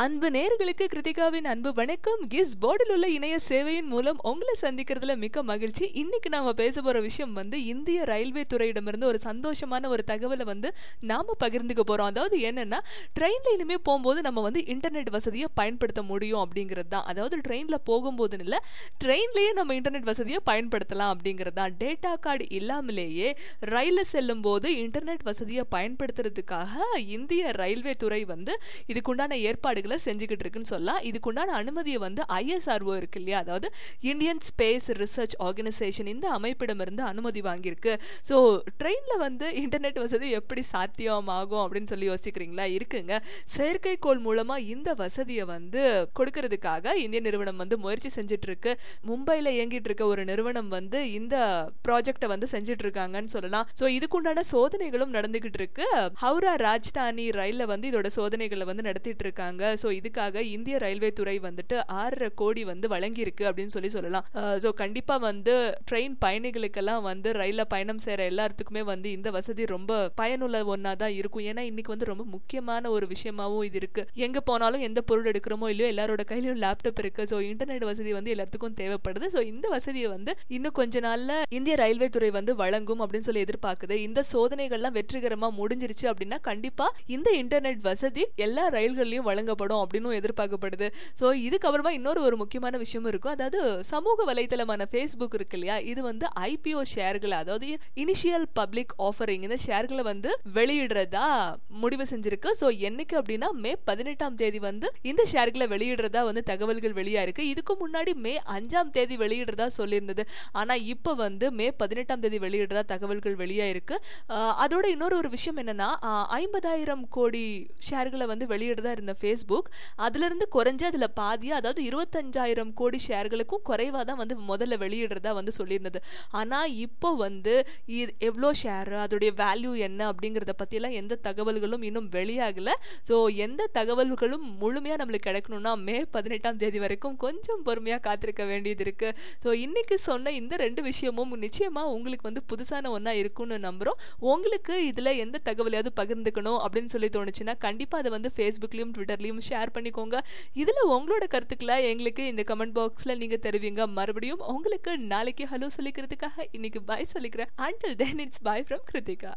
அன்பு நேர்களுக்கு கிருத்திகாவின் அன்பு வணக்கம் கிஸ் போர்டில் உள்ள இணைய சேவையின் மூலம் உங்களை சந்திக்கிறதுல மிக்க மகிழ்ச்சி இன்னைக்கு நாம பேச போற விஷயம் வந்து இந்திய ரயில்வே துறையிடமிருந்து ஒரு சந்தோஷமான ஒரு தகவலை வந்து நாம பகிர்ந்துக்க போறோம் அதாவது என்னன்னா ட்ரெயின்ல இனிமே போகும்போது நம்ம வந்து இன்டர்நெட் வசதியை பயன்படுத்த முடியும் அப்படிங்கிறது தான் அதாவது ட்ரெயின்ல போகும்போதுன்னு இல்லை ட்ரெயின்லயே நம்ம இன்டர்நெட் வசதியை பயன்படுத்தலாம் அப்படிங்கிறது தான் டேட்டா கார்டு இல்லாமலேயே ரயிலில் செல்லும் போது இன்டர்நெட் வசதியை பயன்படுத்துறதுக்காக இந்திய ரயில்வே துறை வந்து இதுக்குண்டான ஏற்பாடுகளை செஞ்சுக்கிட்டு இருக்குன்னு சொல்லலாம் இதுக்குண்டான அனுமதியை வந்து ஐஎஸ்ஆர்ஓ இருக்கு இல்லையா அதாவது இந்தியன் ஸ்பேஸ் ரிசர்ச் ஆர்கனைசேஷன் இந்த அமைப்பிடமிருந்து அனுமதி வாங்கியிருக்கு ஸோ ட்ரெயினில் வந்து இன்டர்நெட் வசதி எப்படி சாத்தியமாகும் அப்படின்னு சொல்லி யோசிக்கிறீங்களா இருக்குங்க செயற்கைக்கோள் மூலமா இந்த வசதியை வந்து கொடுக்கறதுக்காக இந்திய நிறுவனம் வந்து முயற்சி செஞ்சுட்டு இருக்கு மும்பையில் இயங்கிட்டு இருக்க ஒரு நிறுவனம் வந்து இந்த ப்ராஜெக்டை வந்து செஞ்சுட்டு இருக்காங்கன்னு சொல்லலாம் ஸோ இதுக்குண்டான சோதனைகளும் நடந்துகிட்டு இருக்கு ஹவுரா ராஜ்தானி ரயில்ல வந்து இதோட சோதனைகளை வந்து நடத்திட்டு இருக்காங்க ஸோ இதுக்காக இந்திய ரயில்வே துறை வந்துட்டு ஆறரை கோடி வந்து வழங்கியிருக்கு அப்படின்னு சொல்லி சொல்லலாம் ஸோ கண்டிப்பா வந்து ட்ரெயின் பயணிகளுக்கெல்லாம் வந்து ரயில்ல பயணம் செய்யற எல்லாத்துக்குமே வந்து இந்த வசதி ரொம்ப பயனுள்ள ஒன்னா தான் இருக்கும் ஏன்னா இன்னைக்கு வந்து ரொம்ப முக்கியமான ஒரு விஷயமாவும் இது இருக்கு எங்க போனாலும் எந்த பொருள் எடுக்கிறோமோ இல்லையோ எல்லாரோட கையிலயும் லேப்டாப் இருக்கு ஸோ இன்டர்நெட் வசதி வந்து எல்லாத்துக்கும் தேவைப்படுது ஸோ இந்த வசதியை வந்து இன்னும் கொஞ்ச நாள்ல இந்திய ரயில்வே துறை வந்து வழங்கும் அப்படின்னு சொல்லி எதிர்பார்க்குது இந்த சோதனைகள்லாம் வெற்றிகரமா முடிஞ்சிருச்சு அப்படின்னா கண்டிப்பா இந்த இன்டர்நெட் வசதி எல்லா ரயில்கள்லயும் வழங்கப்படும் அப்படின்னு எதிர்பார்க்கப்படுது ஸோ இதுக்கப்புறமா இன்னொரு ஒரு முக்கியமான விஷயமும் இருக்கும் அதாவது சமூக வலைதளமான ஃபேஸ்புக் இருக்கு இல்லையா இது வந்து ஐபிஓ ஷேர்களை அதாவது இனிஷியல் பப்ளிக் ஆஃபரிங் இந்த ஷேர்களை வந்து வெளியிடுறதா முடிவு செஞ்சிருக்கு ஸோ என்னைக்கு அப்படின்னா மே பதினெட்டாம் தேதி வந்து இந்த ஷேர்களை வெளியிடுறதா வந்து தகவல்கள் வெளியா இருக்கு இதுக்கு முன்னாடி மே அஞ்சாம் தேதி வெளியிடுறதா சொல்லியிருந்தது ஆனா இப்போ வந்து மே பதினெட்டாம் தேதி வெளியிடுறதா தகவல்கள் வெளியா இருக்கு அதோட இன்னொரு ஒரு விஷயம் என்னன்னா ஐம்பதாயிரம் கோடி ஷேர்களை வந்து வெளியிடுறதா இருந்த ஃபேஸ்புக் அதுல இருந்து குறைஞ்சு அதுல பாதியா அதாவது இருபத்தஞ்சாயிரம் கோடி ஷேர்களுக்கும் குறைவா தான் வந்து முதல்ல வெளியிடுறதா வந்து சொல்லியிருந்தது ஆனா இப்போ வந்து எவ்வளோ ஷேர் அதோடைய வேல்யூ என்ன அப்படிங்கிறத பத்தியெல்லாம் எந்த தகவல்களும் இன்னும் வெளியாகல ஸோ எந்த தகவல்களும் முழுமையா நம்மளுக்கு கிடைக்கணும்னா மே பதினெட்டாம் தேதி வரைக்கும் கொஞ்சம் பொறுமையா காத்திருக்க வேண்டியது இருக்கு ஸோ இன்னைக்கு சொன்ன இந்த ரெண்டு விஷயமும் நிச்சயமா உங்களுக்கு வந்து புதுசான ஒன்றா இருக்கும்னு நம்புறோம் உங்களுக்கு இதுல எந்த தகவலையாவது பகிர்ந்துக்கணும் அப்படின்னு சொல்லி தோணுச்சுன்னா கண்டிப்பா அதை வந்து ஃபேஸ்புக்லயும் ட்விட்டர்லயும் ஷேர் பண்ணிக்கோங்க இதுல உங்களோட கருத்துக்களை எங்களுக்கு இந்த கமெண்ட் பாக்ஸ்ல நீங்க தெரிவிங்க மறுபடியும் உங்களுக்கு நாளைக்கு ஹலோ சொல்லிக்கிறதுக்காக இன்னைக்கு பாய் சொல்லிக்கிறேன் until then it's bye from Kiruthika